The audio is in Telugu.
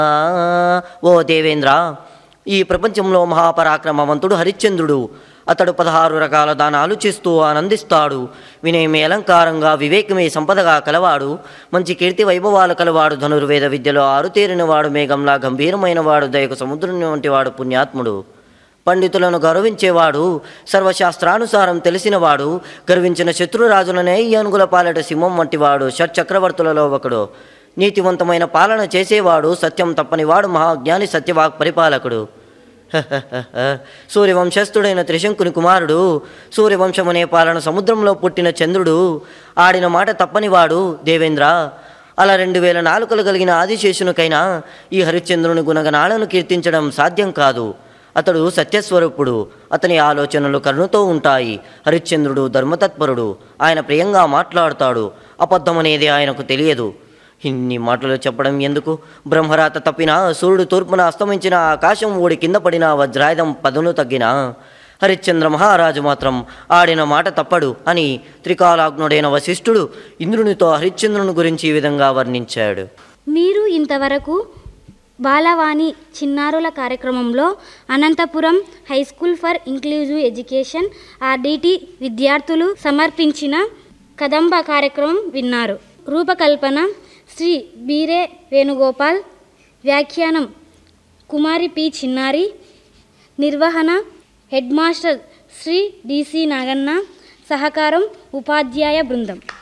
ఆ, ఓ దేవేంద్ర ఈ ప్రపంచంలో మహాపరాక్రమవంతుడు హరిశ్చంద్రుడు అతడు పదహారు రకాల దానాలు చేస్తూ ఆనందిస్తాడు వినయమే అలంకారంగా వివేకమే సంపదగా కలవాడు మంచి కీర్తి వైభవాలు కలవాడు ధనుర్వేద విద్యలో ఆరుతేరినవాడు మేఘంలా గంభీరమైన వాడు దయకు సముద్రం వంటి వాడు పుణ్యాత్ముడు పండితులను గౌరవించేవాడు సర్వశాస్త్రానుసారం తెలిసినవాడు గర్వించిన శత్రురాజులనే ఈ అనుగుల పాలట సింహం వంటివాడు షట్చక్రవర్తులలో ఒకడు నీతివంతమైన పాలన చేసేవాడు సత్యం తప్పనివాడు మహాజ్ఞాని సత్యవాక్ పరిపాలకుడు సూర్యవంశస్థుడైన త్రిశంకుని కుమారుడు సూర్యవంశమనే పాలన సముద్రంలో పుట్టిన చంద్రుడు ఆడిన మాట తప్పనివాడు దేవేంద్ర అలా రెండు వేల నాలుకలు కలిగిన ఆదిశేషునికైనా ఈ హరిశ్చంద్రుని గుణగణాలను కీర్తించడం సాధ్యం కాదు అతడు సత్యస్వరూపుడు అతని ఆలోచనలు కరుణతో ఉంటాయి హరిశ్చంద్రుడు ధర్మతత్పరుడు ఆయన ప్రియంగా మాట్లాడతాడు అబద్ధమనేది ఆయనకు తెలియదు ఇన్ని మాటలు చెప్పడం ఎందుకు బ్రహ్మరాత తప్పినా సూర్యుడు తూర్పున అస్తమించిన ఆకాశం ఊడి కింద పడిన వజ్రాయుధం పదును తగ్గిన హరిశ్చంద్ర మహారాజు మాత్రం ఆడిన మాట తప్పడు అని త్రికాలాగ్నుడైన వశిష్ఠుడు ఇంద్రునితో హరిశ్చంద్రుని గురించి ఈ విధంగా వర్ణించాడు మీరు ఇంతవరకు బాలవాణి చిన్నారుల కార్యక్రమంలో Anantapur high school for inclusive education RDT విద్యార్థులు సమర్పించిన కదంబ కార్యక్రమం విన్నారు రూపకల్పన శ్రీ బీరే వేణుగోపాల్ వ్యాఖ్యానం కుమారి పి చిన్నారి నిర్వహణ head master Shri DC Naganna సహకారం ఉపాధ్యాయ బృందం